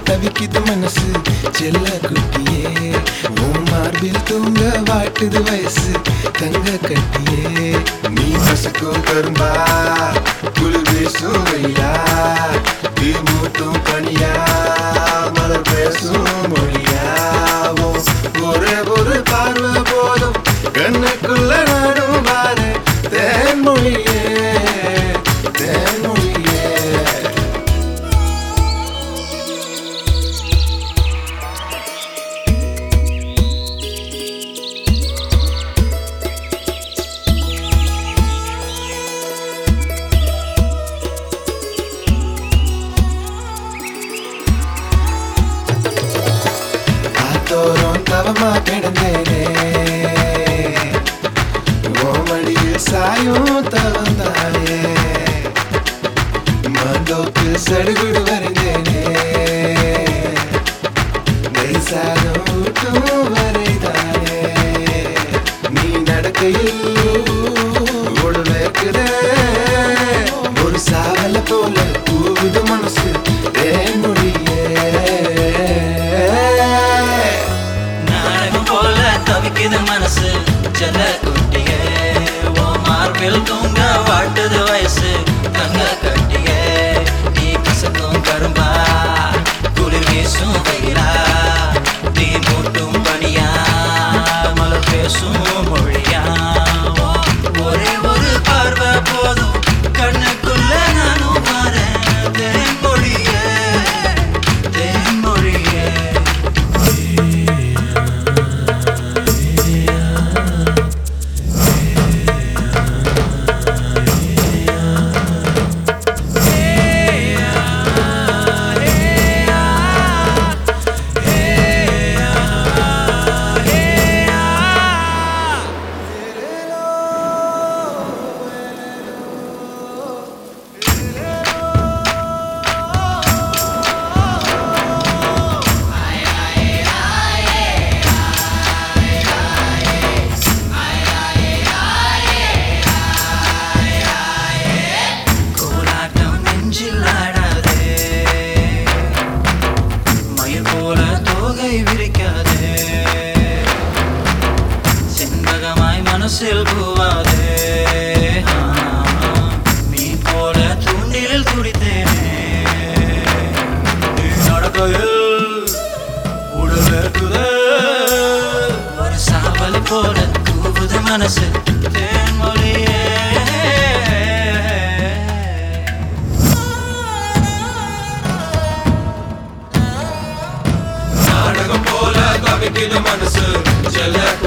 தவிக்குது மனசு செல்ல குட்டியே உன் மார்பில் தூங்க வாட்டுது வயசு தங்க கட்டியே நீ பசக்கும் கரும்பா குளிர் வீசும் வெயிலா தீ மூட்டும் பனியா மலர் பேசும் மொழியா உன் ஒரே ஒரு பார்வை போதும் கண்ணுக்குள்ள நாடும் பாரு தேன்மொழியே தேன்மொழியே காத்தோறும் தவமா கிடந்தேனே ஓமடியில் சாயும் தவந்தானே மந்தோப்பில் சடுகுடு வரைந்தேனே நெய்சாதம் ஊட்டும் வரைதானே நீ நடக்கையில் ஒழுவேக்குதே ஒரு சாவல போல கூவுது மனசு தேன் மொழியே நாடகம் போல தவிக்குது மனசு செல்ல குட்டியே ஓ மார்பில் தூங்க வாட்டுது வயசு தங்க கட்டியே நீ கசக்கும் கரும்பா குளிர் வீசும் வெயிலா தீ மூட்டும் பனியா மலர் பேசும் மொழியா ஓ, ஒரே ஒரு பார்வை போதும் கண்ணுக்குள்ள நானும் மாறேன் தேன்மொழியே தேன்மொழியே கோலாட்டம் நெஞ்சில் ஆடாதே மயில் போல தோகை விரிக்காதே செண்பகமாய் மனசில் பூவாதே ஆ, மீன் போல தூண்டிலில் துடித்தேனே நீ நடக்கையில் உடல் வேர்க்குதே. ஒரு சாவல் போல கூவுது மனசு தேன்மொழியே நாடகம் போல தவிக்குது மனசு செல்ல